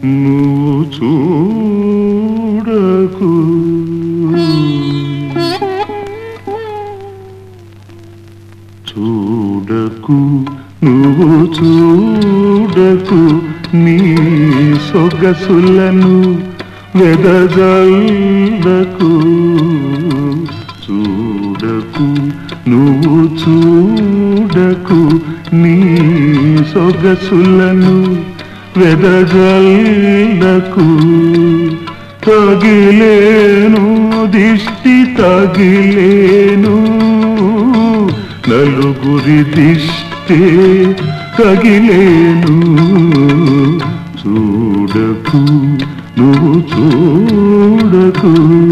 నువ్వు చూడకు చూడకు నువ్వు చూడకు నీ సొగసులను వెదజల్లకు చూడకు నువ్వు చూడకు నీ సొగసులను వెదజల్లకు తగిలేను దిష్టి తగిలేను నలుగురి దిష్టి తగిలేను చూడకు నువ్వు చూడకు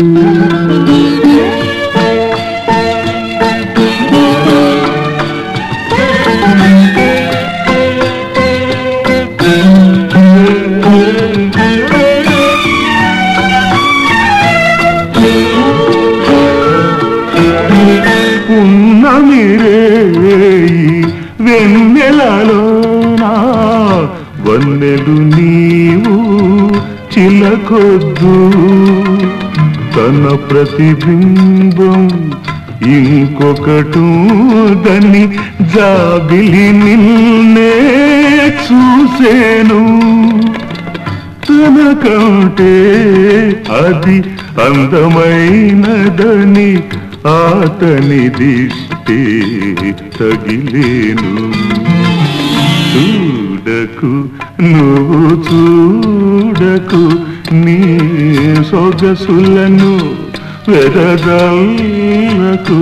పున్నమిరేయి వెన్నెలలోనా వన్నెలు నీవు చిలకొద్దు తన ప్రతిబింబం ఇంకొకటుందని జాబిలి నిన్నే చూసేను తన కంటే అది అందమైనదని అతని దిష్టి తగిలేను చూడకు నువ్వు చూడకు నీ సొగసులను వెదజల్లకు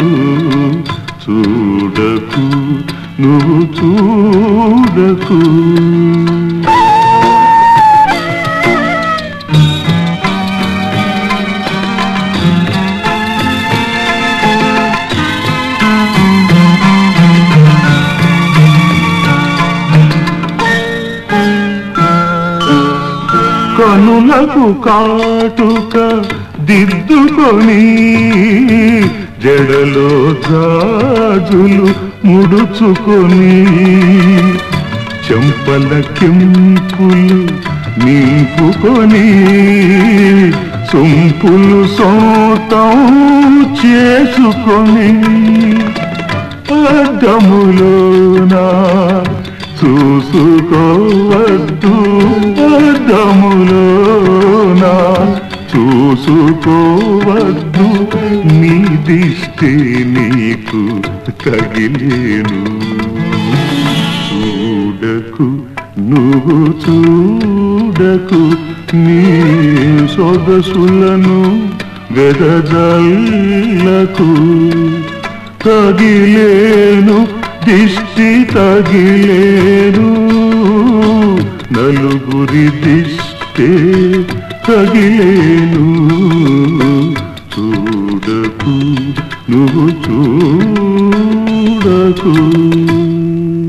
చూడకు నువ్వు చూడకు కనులకు కాటుక దిద్దుకొని జడలో గాజులు ముడుచుకొని చెంపల కెంపులు నింపుకొని సొంపులు సోతం చేసుకొని అద్దములోనా చూసుకోవద్దు అద్దములోనా చూసుకోవద్దు నీ దిష్టి నీకు తగిలేను చూడకు నువ్వు చూడకు నీ సొగసులను వెదజల్లకు తగిలేను దిష్టి తగిలేను నలుగురి దిష్టి తగిలేను చూడకు నువ్వు చూడకు